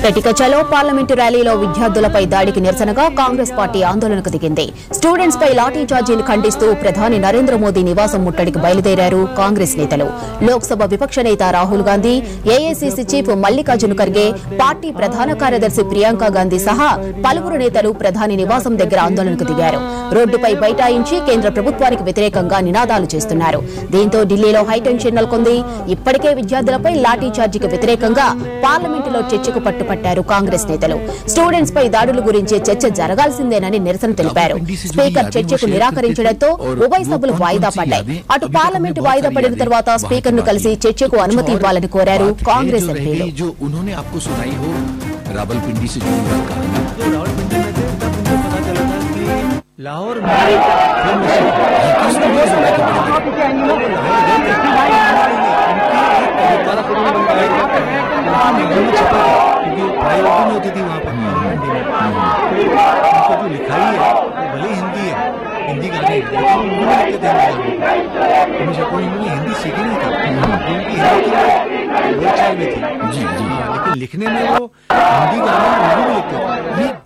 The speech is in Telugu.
ప్రతిక చలో పార్లమెంటు ర్యాలీలో విద్యార్థులపై దాడికి నిరసనగా కాంగ్రెస్ పార్టీ ఆందోళనకు దిగింది స్టూడెంట్స్ పై లాఠీ చార్జీని ఖండిస్తూ ప్రధాని నరేంద్ర మోదీ నివాసం ముట్టడికి బయలుదేరారు కాంగ్రెస్ నేతలు లోక్సభ విపక్ష నేత Rahul Gandhi AICC chief Mallikarjuna Kharge party ప్రధాన కార్యదర్శి ప్రియాంక గాంధీ సహా పలువురు నేతలు ప్రధాని నివాసం దగ్గర ఆందోళనకు దిగారు రోడ్డుపై బైఠాయించి కేంద్ర ప్రభుత్వానికి వ్యతిరేకంగా నినాదాలు చేస్తున్నారు దీంతో ఢిల్లీలో హైటెన్షన్ నెలకొంది ఇప్పటికే విద్యార్థులపై లాఠీ చార్జీకి వ్యతిరేకంగా పార్లమెంటులో చర్చకు పట్టుపట్టారు కాంగ్రెస్ నేతలు స్టూడెంట్స్ పై దాడుల గురించి చర్చ జరగాల్సిందేనని నిరసన తెలిపారు స్పీకర్ చర్చకు నిరాకరించడంతో ఉభయ సభలు వాయిదా పడ్డాయి అటు పార్లమెంటు వాయిదా పడిన తర్వాత స్పీకర్ ను కలిసి చర్చకు అనుమతి ఇవ్వాలని కోరారు बात కాంగ్రెస్ पहले जो ఎంపీలు रहेगी, जो उन्होंने आपको सुनाई हो रावलपिंडी से जुड़ी हुई कहानी जो रावलपिंडी में थे तब मुझे पता चला था कि लाहौर में फिल्म किसको ये सुना कि बड़े बड़े प्रायोरिटी नहीं होती थी वहाँ पर मंडी में उनको जो लिखाई है वो भले ही हिंदी है हिंदी गाने हैं, लेकिन उर्दू में लिखते थे हिंदी गाने हमेशा कोई इन्होंने हिंदी सीखी नहीं थी उनकी हिंदी की बोलचाल में थी जी, जी। हाँ, लेकिन लिखने में वो हिंदी गाने उर्दू में लिखते थे ये